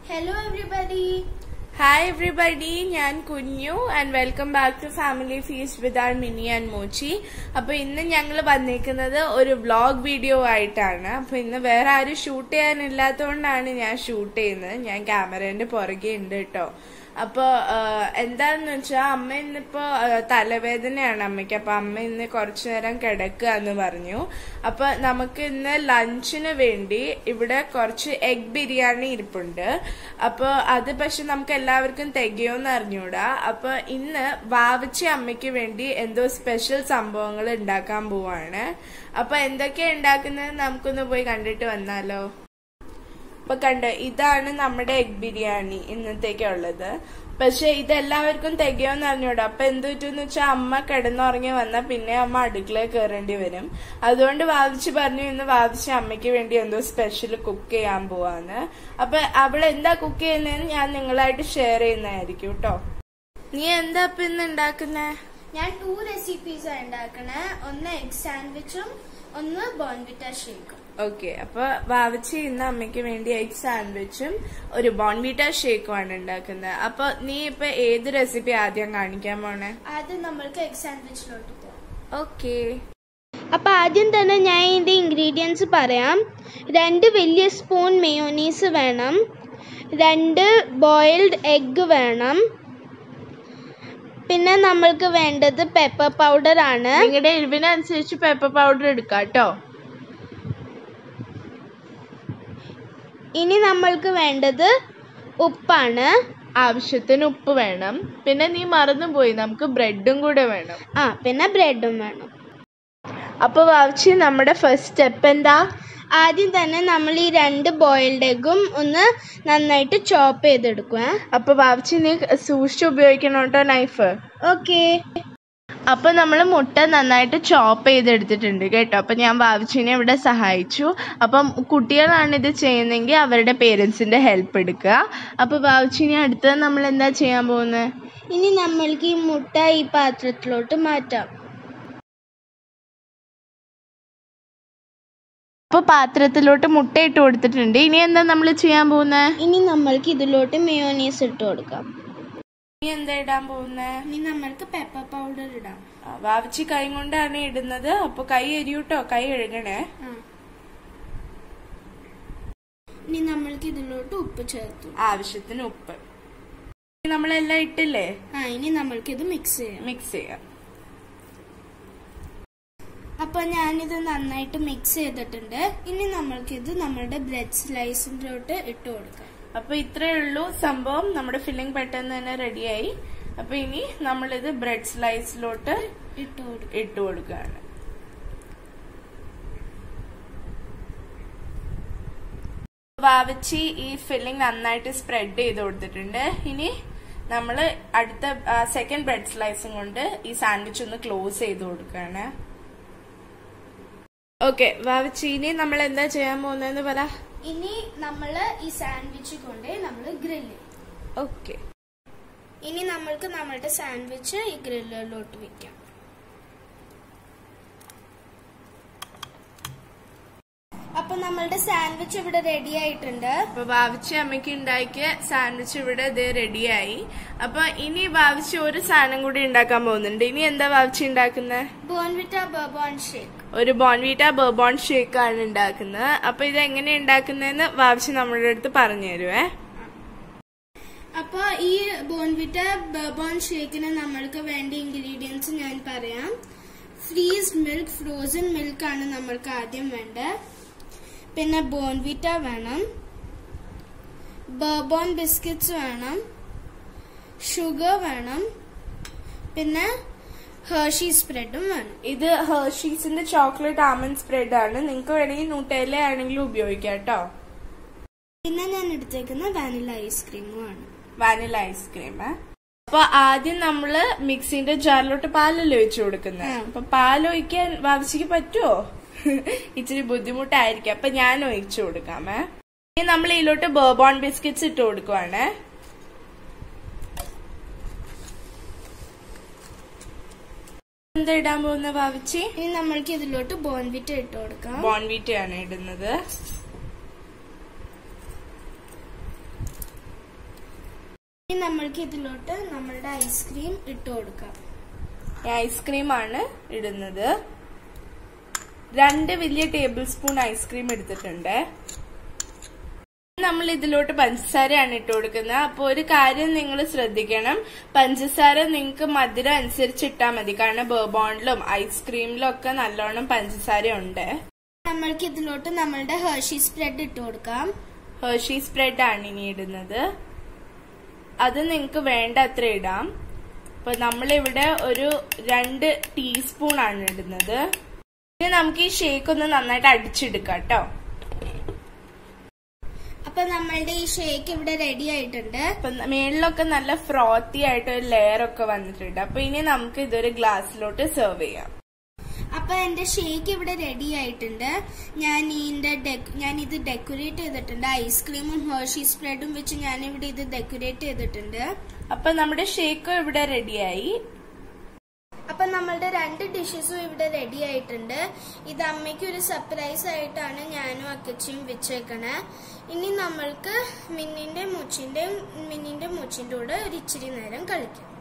Hello everybody. Hi everybody ഞാൻ Kunju and welcome back to family feast with our Mini and Mochi അപ്പൊ ഇന്ന് ഞങ്ങൾ വന്നിരിക്കുന്നത് ഒരു വ്ളോഗ് വീഡിയോ ആയിട്ടാണ് അപ്പൊ ഇന്ന് വേറെ ആരും ഷൂട്ട് ചെയ്യാനില്ലാത്തതുകൊണ്ടാണ് ഞാൻ ഷൂട്ട് ചെയ്യുന്നത് ഞാൻ ക്യാമറേന്റെ പുറകെ ഉണ്ട് കേട്ടോ അപ്പൊ എന്താന്ന് വെച്ചാൽ അമ്മ ഇന്നിപ്പോ ആ, തലവേദനയാണ് അമ്മയ്ക്ക് അപ്പൊ അമ്മ ഇന്ന് കുറച്ചു നേരം കിടക്കുക എന്ന് പറഞ്ഞു അപ്പൊ നമുക്ക് ഇന്ന് ലഞ്ചിന് വേണ്ടി ഇവിടെ കുറച്ച് എഗ് ബിരിയാണി ഇരിപ്പുണ്ട് അപ്പൊ അത് പക്ഷെ നമുക്ക് എല്ലാവർക്കും തികയോന്ന് അറിഞ്ഞൂടാ അപ്പൊ ഇന്ന് വാവച്ചി അമ്മയ്ക്ക് വേണ്ടി എന്തോ സ്പെഷ്യൽ സംഭവങ്ങൾ ഉണ്ടാക്കാൻ പോവാണ് അപ്പൊ എന്തൊക്കെയാ ഉണ്ടാക്കുന്നത് നമുക്കൊന്ന് പോയി കണ്ടിട്ട് വന്നാലോ അപ്പൊ കണ്ട് ഇതാണ് നമ്മുടെ എഗ് ബിരിയാണി ഇന്നത്തേക്കുള്ളത് പക്ഷെ ഇതെല്ലാവർക്കും തികയോന്ന് അറിഞ്ഞൂടാ അപ്പൊ എന്ത് പറ്റുമെന്ന് വെച്ചാൽ അമ്മ കിടന്നുറങ്ങി വന്നാൽ പിന്നെ അമ്മ അടുക്കളയിൽ കയറേണ്ടി വരും അതുകൊണ്ട് വാവിച്ച് പറഞ്ഞു ഇന്ന് വാവിച്ച് അമ്മയ്ക്ക് വേണ്ടി എന്തോ സ്പെഷ്യൽ കുക്ക് ചെയ്യാൻ പോവാന്ന് അപ്പൊ അവൾ എന്താ കുക്ക് ചെയ്യുന്നതെന്ന് ഞാൻ നിങ്ങളായിട്ട് ഷെയർ ചെയ്യുന്നതായിരിക്കും കേട്ടോ നീ എന്താ ഇപ്പൊ ഇന്ന് ഉണ്ടാക്കുന്നേ ഞാൻ ടു റെസിപ്പീസ് ഉണ്ടാക്കണേ ഒന്ന് എഗ് സാൻഡ്വിച്ചും ഒന്ന് ബോൺവിറ്റ ഷേക്കും ഓക്കെ അപ്പൊ വാവച്ചി ഇന്ന് അമ്മയ്ക്ക് വേണ്ടി എഗ് സാൻഡ്വിച്ചും ഒരു ബോൺവീറ്റ ഷേക്കുമാണ് ഉണ്ടാക്കുന്നത് അപ്പൊ നീ ഇപ്പൊ ഏത് റെസിപ്പി ആദ്യം കാണിക്കാൻ പോണേ ആദ്യം നമ്മൾക്ക് എഗ് സാൻഡ്വിച്ചിലോട്ട് പോകാം ഓക്കെ അപ്പോൾ ആദ്യം തന്നെ ഞാൻ ഇതിൻ്റെ ഇൻഗ്രീഡിയൻസ് പറയാം രണ്ട് വലിയ സ്പൂൺ മെയോനീസ് വേണം രണ്ട് ബോയിൽഡ് എഗ്ഗ് വേണം പിന്നെ നമ്മൾക്ക് വേണ്ടത് പെപ്പർ പൗഡർ ആണ് നിങ്ങളുടെ എരിവിനനുസരിച്ച് പെപ്പർ പൗഡർ എടുക്കാം കേട്ടോ ഇനി നമ്മൾക്ക് വേണ്ടത് ഉപ്പാണ് ആവശ്യത്തിന് ഉപ്പ് വേണം പിന്നെ നീ മറന്നുപോയി നമുക്ക് ബ്രെഡും കൂടെ വേണം ആ പിന്നെ ബ്രെഡും വേണം അപ്പൊ വാവച്ചി നമ്മുടെ ഫസ്റ്റ് സ്റ്റെപ്പ് എന്താ ആദ്യം തന്നെ നമ്മൾ ഈ രണ്ട് ബോയിൽഡ് എഗ്ഗും ഒന്ന് നന്നായിട്ട് ചോപ്പ് ചെയ്തെടുക്കുക അപ്പൊ വാവച്ചി നീ സൂക്ഷിച്ച് ഉപയോഗിക്കണം കേട്ടോ നൈഫ് ഓക്കെ അപ്പൊ നമ്മൾ മുട്ട നന്നായിട്ട് ചോപ്പ് ചെയ്തെടുത്തിട്ടുണ്ട് കേട്ടോ അപ്പൊ ഞാൻ വാവിച്ചിനെ ഇവിടെ സഹായിച്ചു അപ്പം കുട്ടികളാണ് ഇത് ചെയ്യുന്നതെങ്കിൽ അവരുടെ പേരൻസിന്റെ ഹെൽപ്പ് എടുക്കുക അപ്പൊ വാവിച്ചിനെ അടുത്തത് നമ്മൾ എന്താ ചെയ്യാൻ പോകുന്നത് ഇനി നമ്മൾക്ക് ഈ മുട്ട ഈ പാത്രത്തിലോട്ട് മാറ്റാം അപ്പൊ പാത്രത്തിലോട്ട് മുട്ട ഇട്ട് കൊടുത്തിട്ടുണ്ട് ഇനി എന്താ നമ്മൾ ചെയ്യാൻ പോകുന്നത് ഇനി നമ്മൾക്ക് ഇതിലോട്ട് മെയോനീസ് ഇട്ട് കൊടുക്കാം ഇനി എന്താ ഇടാൻ പോകുന്നത് ഇനി നമ്മൾക്ക് പെപ്പർ പൗഡർ ഇടാം വാവിച്ചി കൈ കൊണ്ടാണ് ഇടുന്നത് അപ്പൊ കൈ എരിയൂട്ടോ കൈ എഴുകണേ ഇനി നമ്മൾക്ക് ഇതിലോട്ട് ഉപ്പ് ചേർത്തു ആവശ്യത്തിന് ഉപ്പ് ഇനി നമ്മളെല്ലാം ഇട്ടില്ലേ ആ ഇനി നമ്മൾക്ക് ഇത് മിക്സ് ചെയ്യാം മിക്സ് ചെയ്യാം അപ്പൊ ഞാനിത് നന്നായിട്ട് മിക്സ് ചെയ്തിട്ടുണ്ട് ഇനി നമ്മൾക്ക് ഇത് നമ്മുടെ ബ്രെഡ് സ്ലൈസിലോട്ട് ഇട്ട് കൊടുക്കാം അപ്പൊ ഇത്രയേ ഉള്ളൂ സംഭവം നമ്മുടെ ഫില്ലിംഗ് പെട്ടെന്ന് തന്നെ റെഡിയായി അപ്പൊ ഇനി നമ്മളിത് ബ്രെഡ് സ്ലൈസിലോട്ട് ഇട്ട് കൊടുക്കാം ഇട്ട് കൊടുക്കുകയാണ് വാവച്ചി ഈ ഫില്ലിംഗ് നന്നായിട്ട് സ്പ്രെഡ് ചെയ്ത് കൊടുത്തിട്ടുണ്ട് ഇനി നമ്മൾ അടുത്ത സെക്കൻഡ് ബ്രെഡ് സ്ലൈസും കൊണ്ട് ഈ സാൻഡ്വിച്ച് ഒന്ന് ക്ലോസ് ചെയ്ത് കൊടുക്കുകയാണ് ഓക്കെ വാവച്ചി ഇനി നമ്മൾ എന്താ ചെയ്യാൻ പോകുന്നതെന്ന് പറ ഇനി നമ്മള് ഈ സാൻഡ്വിച്ച് കൊണ്ട് നമ്മൾ ഗ്രില്ല് ഓക്കെ ഇനി നമ്മൾക്ക് നമ്മളുടെ സാൻഡ്വിച്ച് ഈ ഗ്രില്ലിലോട്ട് വെക്കാം അപ്പൊ നമ്മളുടെ സാൻഡ്വിച്ച് ഇവിടെ റെഡി ആയിട്ടുണ്ട് അപ്പൊ ഭാവിച്ച അമ്മയ്ക്ക് ഉണ്ടാക്കിയ സാൻഡ്വിച്ച് ഇവിടെ ഇത് റെഡിയായി അപ്പൊ ഇനി ഭാവിച്ച് ഒരു സാധനം കൂടി ഉണ്ടാക്കാൻ പോകുന്നുണ്ട് ഇനി എന്താ ഭാവിച്ച് ഉണ്ടാക്കുന്നത് ബോൺവിറ്റ ബർബോൺ ഷേക്ക് ഒരു ബോൺവീറ്റ ബർബോൺ ഷേക്ക് ആണ് ഉണ്ടാക്കുന്നത് അപ്പൊ ഇത് എങ്ങനെ ഉണ്ടാക്കുന്നതെന്ന് ഭാവിച്ച് നമ്മുടെ അടുത്ത് പറഞ്ഞു തരുവേ അപ്പൊ ഈ ബോൺവിറ്റ ബർബോൺ ഷേക്കിന് നമ്മൾക്ക് വേണ്ട ഇൻഗ്രീഡിയൻസ് ഞാൻ പറയാം ഫ്രീസ്ഡ് മിൽക്ക് ഫ്രോസൺ മിൽക്ക് ആണ് നമ്മൾക്ക് ആദ്യം വേണ്ടത് പിന്നെ ബോൺവിറ്റ വേണം ബർബോൺ ബിസ്ക്കറ്റ്സ് വേണം ഷുഗർ വേണം പിന്നെ ഹേർഷി സ്പ്രെഡും വേണം ഇത് ഹെർഷീസിന്റെ ചോക്ലേറ്റ് ആമണ്ട് സ്പ്രെഡ് ആണ് നിങ്ങൾക്ക് വേണമെങ്കിൽ നൂട്ടേല ആണെങ്കിലും ഉപയോഗിക്കാം കേട്ടോ പിന്നെ ഞാൻ എടുത്തേക്കുന്ന വാനില ഐസ്ക്രീമും ആണ് വാനില ഐസ്ക്രീം അപ്പൊ ആദ്യം നമ്മള് മിക്സിന്റെ ജാറിലോട്ട് പാലല്ലേ ഒഴിച്ചു കൊടുക്കുന്നത് ഉം. അപ്പൊ പാലൊഴിക്കാൻ വാവിച്ചിക്ക് പറ്റുമോ ഇച്ചിരി ബുദ്ധിമുട്ടായിരിക്കും അപ്പൊ ഞാൻ ഒഴിച്ചു കൊടുക്കാമേ ഇനി നമ്മൾ ഇതിലോട്ട് ബർബോൺ ബിസ്ക്കറ്റ്സ് ഇട്ട് കൊടുക്കുവാണ് എന്താ ഇടാൻ പോകുന്ന ഭാവിച്ചി ഇനി നമ്മൾക്ക് ഇതിലോട്ട് ബോൺവിറ്റ ഇട്ട് കൊടുക്കാം ബോൺവീറ്റയാണ് ഇടുന്നത് നമ്മൾക്ക് ഇതിലോട്ട് നമ്മളുടെ ഐസ്ക്രീം ഇട്ട് കൊടുക്കാം ഐസ്ക്രീമാണ് ഇടുന്നത് രണ്ട് വലിയ ടേബിൾ സ്പൂൺ ഐസ്ക്രീം എടുത്തിട്ടുണ്ട് നമ്മൾ ഇതിലോട്ട് പഞ്ചസാരയാണ് ഇട്ട് കൊടുക്കുന്നത് അപ്പൊ ഒരു കാര്യം നിങ്ങൾ ശ്രദ്ധിക്കണം പഞ്ചസാര നിങ്ങൾക്ക് മധുരം അനുസരിച്ച് ഇട്ടാൽ മതി കാരണം ബേബോണിലും ഐസ്ക്രീമിലും ഒക്കെ നല്ലോണം പഞ്ചസാര ഉണ്ട് നമ്മൾക്ക് ഇതിലോട്ട് നമ്മളുടെ ഹേർഷി സ്പ്രെഡ് ഇട്ട് കൊടുക്കാം ഹേർഷി സ്പ്രെഡ് ആണ് ഇനി ഇടുന്നത് അത് നിങ്ങൾക്ക് വേണ്ട അത്ര ഇടാം അപ്പൊ നമ്മളിവിടെ ഒരു രണ്ട് ടീസ്പൂൺ ആണ് ഇടുന്നത് ഇനി നമുക്ക് ഈ ഷേക്ക് ഒന്ന് നന്നായിട്ട് അടിച്ചെടുക്കാം കേട്ടോ അപ്പൊ നമ്മളുടെ ഈ ഷേക്ക് ഇവിടെ റെഡി ആയിട്ടുണ്ട് അപ്പൊ മേളിലൊക്കെ നല്ല ഫ്രോത്തി ആയിട്ട് ഒരു ലെയർ ഒക്കെ വന്നിട്ടുണ്ട് അപ്പൊ ഇനി നമുക്ക് ഇതൊരു ഗ്ലാസ്സിലോട്ട് സെർവ് ചെയ്യാം അപ്പൊ എന്റെ ഷേക്ക് ഇവിടെ റെഡി ആയിട്ടുണ്ട് ഞാൻ ഇതിന്റെ ഡെക്- ഞാൻ ഇത് ഡെക്കറേറ്റ് ചെയ്തിട്ടുണ്ട് ഐസ്ക്രീമും ഹേർഷി സ്പ്രെഡും വെച്ച് ഞാൻ ഇവിടെ ഇത് ഡെക്കറേറ്റ് ചെയ്തിട്ടുണ്ട് അപ്പൊ നമ്മുടെ ഷേക്കും ഇവിടെ റെഡിയായി അപ്പൊ നമ്മളുടെ രണ്ട് ഡിഷസും ഇവിടെ റെഡി ആയിട്ടുണ്ട് ഇത് അമ്മയ്ക്ക് ഒരു സർപ്രൈസ് ആയിട്ടാണ് ഞാനും അക്കച്ചിയും വെച്ചേക്കണേ ഇനി നമ്മൾക്ക് മിന്നിന്റെ മൂച്ചിന്റെ മിന്നിന്റെ മൂച്ചിന്റെ കൂടെ ഒരു ഇച്ചിരി നേരം കളിക്കാം